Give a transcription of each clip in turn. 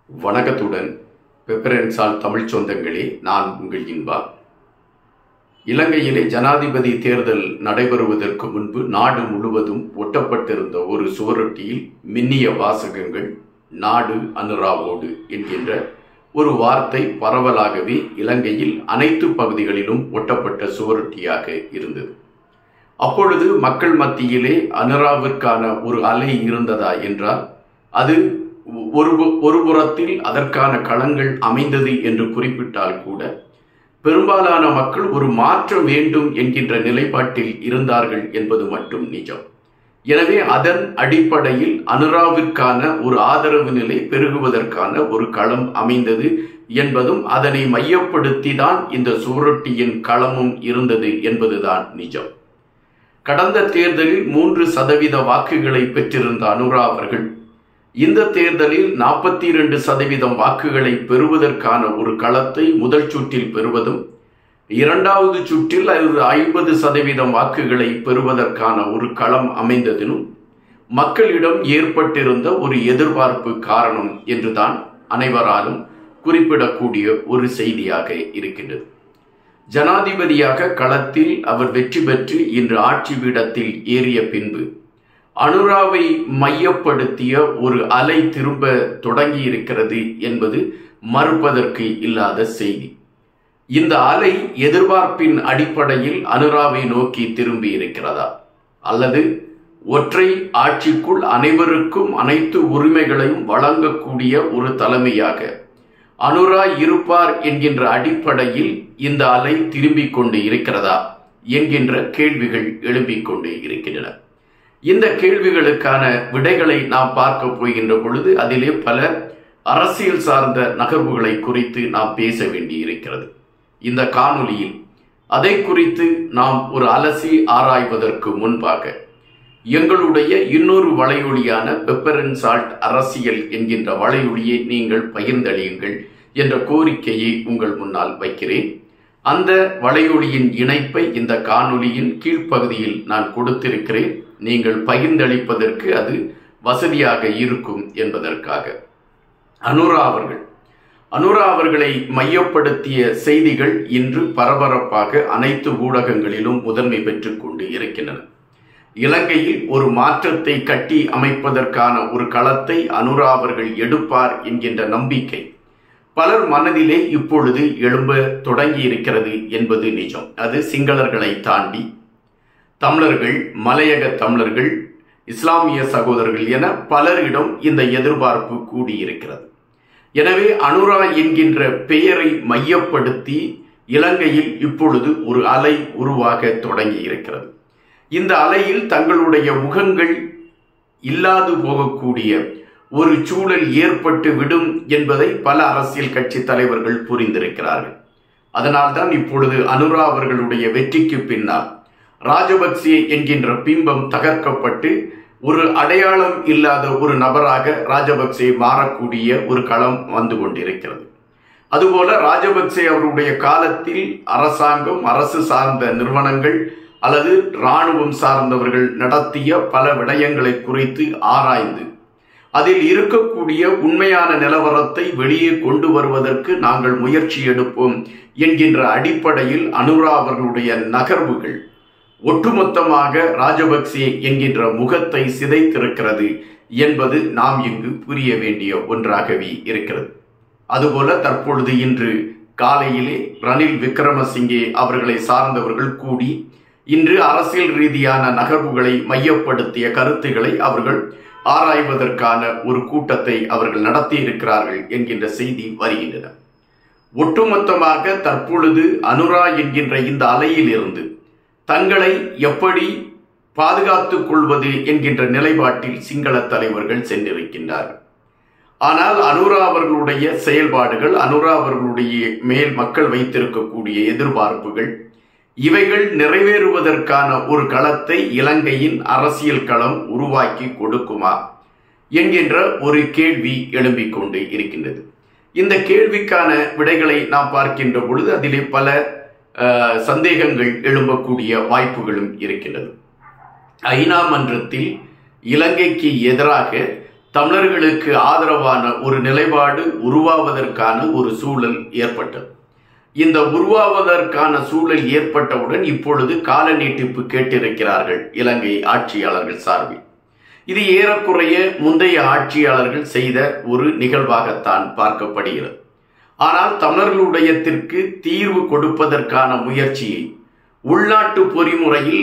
வணக்கத்துடன் பெப்பரன்சால் தமிழ் சொந்தங்களே நான் உங்கள் இன்பா இலங்கையிலே ஜனாதிபதி தேர்தல் நடைபெறுவதற்கு முன்பு நாடு முழுவதும் ஒட்டப்பட்டிருந்த ஒரு சுவரொட்டியில் மின்னிய வாசகங்கள் நாடு அனுராவோடு என்கின்ற ஒரு வார்த்தை பரவலாகவே இலங்கையில் அனைத்து பகுதிகளிலும் ஒட்டப்பட்ட சுவரொட்டியாக இருந்தது அப்பொழுது மக்கள் மத்தியிலே அனுராவிற்கான ஒரு அலை இருந்ததா என்றால் அது ஒரு ஒரு புறத்தில் அதற்கான களங்கள் அமைந்தது என்று குறிப்பிட்டால் கூட பெரும்பாலான மக்கள் ஒரு மாற்றம் வேண்டும் என்கின்ற நிலைப்பாட்டில் இருந்தார்கள் என்பது மட்டும் நிஜம் எனவே அதன் அடிப்படையில் அனுராவிற்கான ஒரு ஆதரவு நிலை பெருகுவதற்கான ஒரு களம் அமைந்தது என்பதும் அதனை மையப்படுத்தி தான் இந்த சுவரொட்டியின் களமும் இருந்தது என்பதுதான் நிஜம் கடந்த தேர்தலில் மூன்று சதவீத வாக்குகளை பெற்றிருந்த அனுரா அவர்கள் இந்த தேர்தலில் நாற்பத்தி இரண்டு சதவீதம் வாக்குகளை பெறுவதற்கான ஒரு களத்தை முதல் சுற்றில் பெறுவதும் இரண்டாவது சுற்றில் ஐம்பது சதவீதம் வாக்குகளை பெறுவதற்கான ஒரு களம் அமைந்ததிலும் மக்களிடம் ஏற்பட்டிருந்த ஒரு எதிர்பார்ப்பு காரணம் என்றுதான் அனைவராலும் குறிப்பிடக்கூடிய ஒரு செய்தியாக இருக்கின்றது ஜனாதிபதியாக களத்தில் அவர் வெற்றி பெற்று இன்று ஆட்சி பீடத்தில் ஏறிய பின்பு அனுராவை மையப்படுத்திய ஒரு அலை திரும்ப தொடங்கி இருக்கிறது என்பது மறுப்பதற்கு இல்லாத செய்தி இந்த அலை எதிர்பார்ப்பின் அடிப்படையில் அனுராவை நோக்கி திரும்பி இருக்கிறதா அல்லது ஒற்றை ஆட்சிக்குள் அனைவருக்கும் அனைத்து உரிமைகளையும் வழங்கக்கூடிய ஒரு தலைமையாக அனுரா இருப்பார் என்கின்ற அடிப்படையில் இந்த அலை திரும்பிக் கொண்டு இருக்கிறதா என்கின்ற கேள்விகள் எழும்பிக் கொண்டு இருக்கின்றன இந்த கேள்விகளுக்கான விடைகளை நாம் பார்க்க போகின்ற பொழுது அதிலே பல அரசியல் சார்ந்த நகர்வுகளை குறித்து நாம் பேச வேண்டி இருக்கிறது இந்த காணொலியில் அதை குறித்து நாம் ஒரு அலசி ஆராய்வதற்கு முன்பாக எங்களுடைய இன்னொரு வலையொலியான பெப்பர் அண்ட் சால்ட் அரசியல் என்கின்ற வலையொலியை நீங்கள் பகிர்ந்தளியுங்கள் என்ற கோரிக்கையை உங்கள் முன்னால் வைக்கிறேன் அந்த வலையொலியின் இணைப்பை இந்த காணொலியின் கீழ்ப்பகுதியில் நான் கொடுத்திருக்கிறேன் நீங்கள் பகிர்ந்தளிப்பதற்கு அது வசதியாக இருக்கும் என்பதற்காக அனுரா அவர்கள் அனுரா அவர்களை மையப்படுத்திய செய்திகள் இன்று பரபரப்பாக அனைத்து ஊடகங்களிலும் முதன்மை பெற்றுக் கொண்டு இருக்கின்றன இலங்கையில் ஒரு மாற்றத்தை கட்டி அமைப்பதற்கான ஒரு களத்தை அனுரா அவர்கள் எடுப்பார் என்கின்ற நம்பிக்கை பலர் மனதிலே இப்பொழுது எழும்ப தொடங்கி இருக்கிறது என்பது நிஜம் அது சிங்களர்களை தாண்டி தமிழர்கள் மலையக தமிழர்கள் இஸ்லாமிய சகோதரர்கள் என பலரிடம் இந்த எதிர்பார்ப்பு கூடியிருக்கிறது எனவே அனுரா என்கின்ற பெயரை மையப்படுத்தி இலங்கையில் இப்பொழுது ஒரு அலை உருவாக தொடங்கி இருக்கிறது இந்த அலையில் தங்களுடைய முகங்கள் இல்லாது போகக்கூடிய ஒரு சூழல் ஏற்பட்டு விடும் என்பதை பல அரசியல் கட்சி தலைவர்கள் புரிந்திருக்கிறார்கள் அதனால்தான் இப்பொழுது அனுரா அவர்களுடைய வெற்றிக்கு பின்னால் ராஜபக்சே என்கின்ற பிம்பம் தகர்க்கப்பட்டு ஒரு அடையாளம் இல்லாத ஒரு நபராக ராஜபக்சே மாறக்கூடிய ஒரு களம் வந்து கொண்டிருக்கிறது அதுபோல ராஜபக்சே அவருடைய காலத்தில் அரசாங்கம் அரசு சார்ந்த நிறுவனங்கள் அல்லது இராணுவம் சார்ந்தவர்கள் நடத்திய பல விடயங்களை குறித்து ஆராய்ந்து அதில் இருக்கக்கூடிய உண்மையான நிலவரத்தை வெளியே கொண்டு வருவதற்கு நாங்கள் முயற்சி எடுப்போம் என்கின்ற அடிப்படையில் அனுரா அவர்களுடைய நகர்வுகள் ஒட்டுமொத்தமாக ராஜபக்சே என்கின்ற முகத்தை சிதைத்திருக்கிறது என்பது நாம் இங்கு புரிய வேண்டிய ஒன்றாகவே இருக்கிறது அதுபோல தற்பொழுது இன்று காலையிலே ரணில் விக்ரமசிங்கே அவர்களை சார்ந்தவர்கள் கூடி இன்று அரசியல் ரீதியான நகர்வுகளை மையப்படுத்திய கருத்துக்களை அவர்கள் ஆராய்வதற்கான ஒரு கூட்டத்தை அவர்கள் நடத்தி இருக்கிறார்கள் என்கின்ற செய்தி வருகின்றன ஒட்டுமொத்தமாக தற்பொழுது அனுரா என்கின்ற இந்த அலையில் இருந்து தங்களை எப்படி பாதுகாத்துக் கொள்வது என்கின்ற நிலைப்பாட்டில் சிங்கள தலைவர்கள் சென்றிருக்கின்றார்கள் ஆனால் அனுரா அவர்களுடைய செயல்பாடுகள் அனுரா அவர்களுடைய மேல் மக்கள் வைத்திருக்கக்கூடிய எதிர்பார்ப்புகள் இவைகள் நிறைவேறுவதற்கான ஒரு களத்தை இலங்கையின் அரசியல் களம் உருவாக்கி கொடுக்குமா என்கின்ற ஒரு கேள்வி எழும்பிக் கொண்டு இருக்கின்றது இந்த கேள்விக்கான விடைகளை நாம் பார்க்கின்ற பொழுது அதிலே பல சந்தேகங்கள் எழும்பக்கூடிய வாய்ப்புகளும் இருக்கின்றது ஐநா மன்றத்தில் இலங்கைக்கு எதிராக தமிழர்களுக்கு ஆதரவான ஒரு நிலைப்பாடு உருவாவதற்கான ஒரு சூழல் ஏற்பட்டது இந்த உருவாவதற்கான சூழல் ஏற்பட்டவுடன் இப்பொழுது கால நீட்டிப்பு கேட்டிருக்கிறார்கள் இலங்கை ஆட்சியாளர்கள் சார்பில் இது ஏறக்குறைய முந்தைய ஆட்சியாளர்கள் செய்த ஒரு நிகழ்வாகத்தான் பார்க்கப்படுகிறது ஆனால் தமிழர்களுடையத்திற்கு தீர்வு கொடுப்பதற்கான முயற்சியை உள்நாட்டு பொறிமுறையில்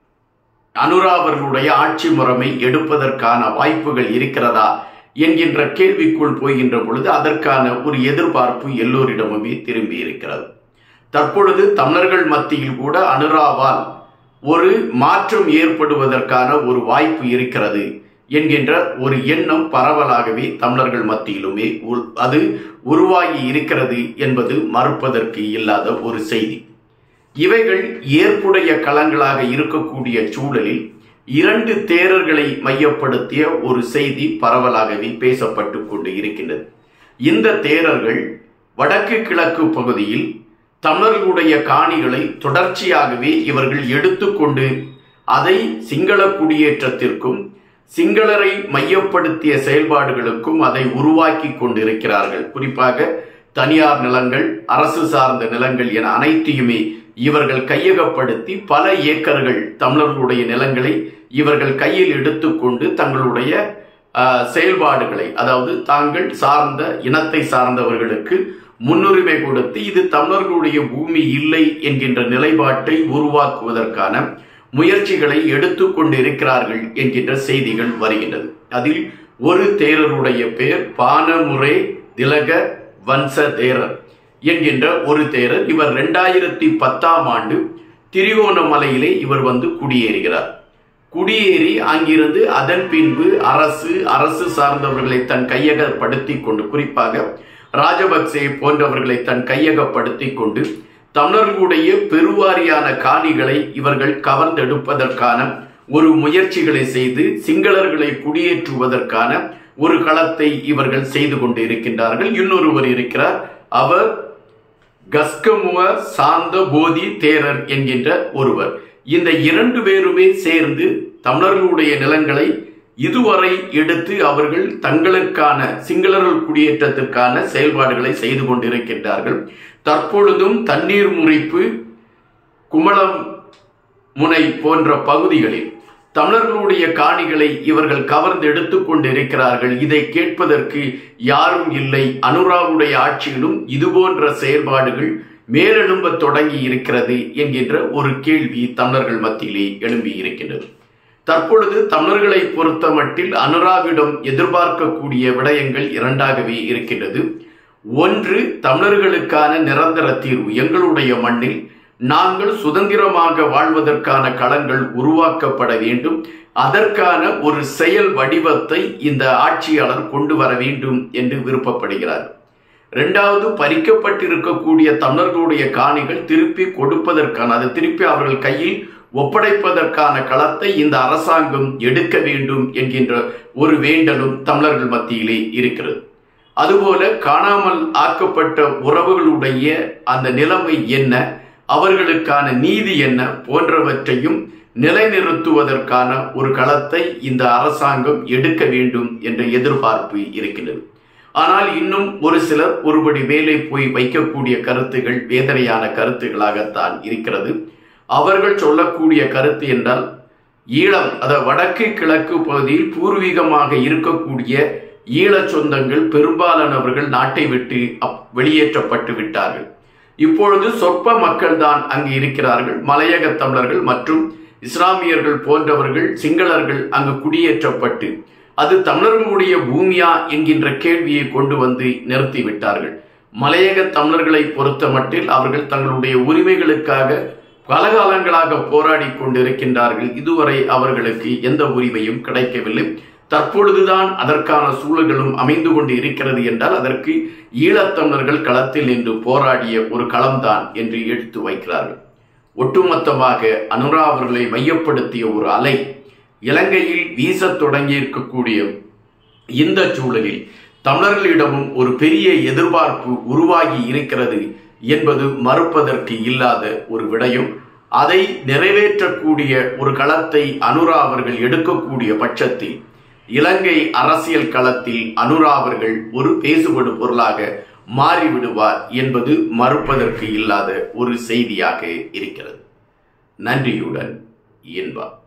அனுராவர்களுடைய ஆட்சி முறைமை எடுப்பதற்கான வாய்ப்புகள் இருக்கிறதா என்கின்ற கேள்விக்குள் போகின்ற பொழுது அதற்கான ஒரு எதிர்பார்ப்பு எல்லோரிடமுமே திரும்பி இருக்கிறது தற்பொழுது தமிழர்கள் மத்தியில் கூட அனுராவால் ஒரு மாற்றம் ஏற்படுவதற்கான ஒரு வாய்ப்பு இருக்கிறது என்கின்ற ஒரு எண்ணம் பரவலாகவே தமிழர்கள் மத்தியிலுமே அது உருவாகி இருக்கிறது என்பது மறுப்பதற்கு இல்லாத ஒரு செய்தி இவைகள் ஏற்புடைய களங்களாக இருக்கக்கூடிய சூழலில் இரண்டு தேரர்களை மையப்படுத்திய ஒரு செய்தி பரவலாகவே பேசப்பட்டு கொண்டு இருக்கின்றது இந்த தேரர்கள் வடக்கு கிழக்கு பகுதியில் தமிழர்களுடைய காணிகளை தொடர்ச்சியாகவே இவர்கள் எடுத்துக்கொண்டு அதை சிங்கள குடியேற்றத்திற்கும் சிங்களரை மையப்படுத்திய செயல்பாடுகளுக்கும் அதை உருவாக்கி கொண்டிருக்கிறார்கள் குறிப்பாக தனியார் நிலங்கள் அரசு சார்ந்த நிலங்கள் என அனைத்தையுமே இவர்கள் கையகப்படுத்தி பல ஏக்கர்கள் தமிழர்களுடைய நிலங்களை இவர்கள் கையில் எடுத்துக்கொண்டு தங்களுடைய செயல்பாடுகளை அதாவது தாங்கள் சார்ந்த இனத்தை சார்ந்தவர்களுக்கு முன்னுரிமை கொடுத்து இது தமிழர்களுடைய பூமி இல்லை என்கின்ற நிலைப்பாட்டை உருவாக்குவதற்கான முயற்சிகளை எடுத்துக்கொண்டு இருக்கிறார்கள் என்கின்ற செய்திகள் வருகின்றது அதில் ஒரு தேரருடைய பெயர் பானமுறை திலக வன்ச தேரர் என்கின்ற ஒரு தேரர் இவர் ரெண்டாயிரத்தி பத்தாம் ஆண்டு திரிகோணமலையிலே இவர் வந்து குடியேறுகிறார் குடியேறி அங்கிருந்து அதன் பின்பு அரசு அரசு சார்ந்தவர்களை தன் கையகப்படுத்தி கொண்டு குறிப்பாக ராஜபக்சே போன்றவர்களை தன் கையகப்படுத்தி கொண்டு தமிழர்களுடைய பெருவாரியான காணிகளை இவர்கள் கவர்ந்தெடுப்பதற்கான ஒரு முயற்சிகளை செய்து சிங்களர்களை குடியேற்றுவதற்கான ஒரு களத்தை இவர்கள் செய்து கொண்டு இருக்கின்றார்கள் இன்னொருவர் இருக்கிறார் அவர் கஸ்கமுவ சாந்த போதி தேரர் என்கின்ற ஒருவர் இந்த இரண்டு பேருமே சேர்ந்து தமிழர்களுடைய நிலங்களை இதுவரை எடுத்து அவர்கள் தங்களுக்கான சிங்களர்கள் குடியேற்றத்திற்கான செயல்பாடுகளை செய்து கொண்டிருக்கின்றார்கள் தற்பொழுதும் தண்ணீர் முறிப்பு குமளம் முனை போன்ற பகுதிகளில் தமிழர்களுடைய காணிகளை இவர்கள் கவர்ந்து எடுத்துக்கொண்டு இருக்கிறார்கள் இதை கேட்பதற்கு யாரும் இல்லை அனுராவுடைய ஆட்சியிலும் இதுபோன்ற செயல்பாடுகள் மேலெழும்ப தொடங்கி இருக்கிறது என்கின்ற ஒரு கேள்வி தமிழர்கள் மத்தியிலே எழும்பி இருக்கின்றது தற்பொழுது தமிழர்களை பொறுத்த மட்டில் அனுராவிடம் எதிர்பார்க்கக்கூடிய விடயங்கள் இரண்டாகவே இருக்கின்றது ஒன்று தமிழர்களுக்கான நிரந்தர தீர்வு எங்களுடைய மண்ணில் நாங்கள் சுதந்திரமாக வாழ்வதற்கான களங்கள் உருவாக்கப்பட வேண்டும் அதற்கான ஒரு செயல் வடிவத்தை இந்த ஆட்சியாளர் கொண்டு வர வேண்டும் என்று விருப்பப்படுகிறார் இரண்டாவது பறிக்கப்பட்டிருக்கக்கூடிய தமிழர்களுடைய காணிகள் திருப்பி கொடுப்பதற்கான அதை திருப்பி அவர்கள் கையில் ஒப்படைப்பதற்கான களத்தை இந்த அரசாங்கம் எடுக்க வேண்டும் என்கின்ற ஒரு வேண்டலும் தமிழர்கள் மத்தியிலே இருக்கிறது அதுபோல காணாமல் ஆக்கப்பட்ட உறவுகளுடைய அந்த நிலைமை என்ன அவர்களுக்கான நீதி என்ன போன்றவற்றையும் நிலைநிறுத்துவதற்கான ஒரு களத்தை இந்த அரசாங்கம் எடுக்க வேண்டும் என்ற எதிர்பார்ப்பு இருக்கின்றது ஆனால் இன்னும் ஒரு சிலர் ஒருபடி மேலே போய் வைக்கக்கூடிய கருத்துகள் வேதனையான கருத்துகளாகத்தான் இருக்கிறது அவர்கள் சொல்லக்கூடிய கருத்து என்றால் ஈழம் அதாவது வடக்கு கிழக்கு பகுதியில் பூர்வீகமாக இருக்கக்கூடிய ஈழச் சொந்தங்கள் பெரும்பாலானவர்கள் நாட்டை விட்டு வெளியேற்றப்பட்டு விட்டார்கள் இப்பொழுது சொற்ப மக்கள் தான் அங்கு இருக்கிறார்கள் மலையக தமிழர்கள் மற்றும் இஸ்லாமியர்கள் போன்றவர்கள் சிங்களர்கள் அங்கு குடியேற்றப்பட்டு அது தமிழர்களுடைய பூமியா என்கின்ற கேள்வியை கொண்டு வந்து நிறுத்திவிட்டார்கள் மலையக தமிழர்களை பொறுத்த மட்டில் அவர்கள் தங்களுடைய உரிமைகளுக்காக பலகாலங்களாக போராடி கொண்டிருக்கின்றார்கள் இதுவரை அவர்களுக்கு எந்த உரிமையும் கிடைக்கவில்லை தற்பொழுதுதான் அதற்கான சூழல்களும் அமைந்து கொண்டு இருக்கிறது என்றால் அதற்கு ஈழத்தமிழர்கள் களத்தில் நின்று போராடிய ஒரு களம்தான் என்று எடுத்து வைக்கிறார்கள் ஒட்டுமொத்தமாக அனுரா அவர்களை மையப்படுத்திய ஒரு அலை இலங்கையில் வீசத் தொடங்கி இருக்கக்கூடிய இந்த சூழலில் தமிழர்களிடமும் ஒரு பெரிய எதிர்பார்ப்பு உருவாகி இருக்கிறது என்பது மறுப்பதற்கு இல்லாத ஒரு விடயம் அதை நிறைவேற்றக்கூடிய ஒரு களத்தை அனுரா அவர்கள் எடுக்கக்கூடிய பட்சத்தில் இலங்கை அரசியல் களத்தில் அனுரா அவர்கள் ஒரு பேசுபடு பொருளாக மாறிவிடுவார் என்பது மறுப்பதற்கு இல்லாத ஒரு செய்தியாக இருக்கிறது நன்றியுடன் இன்பா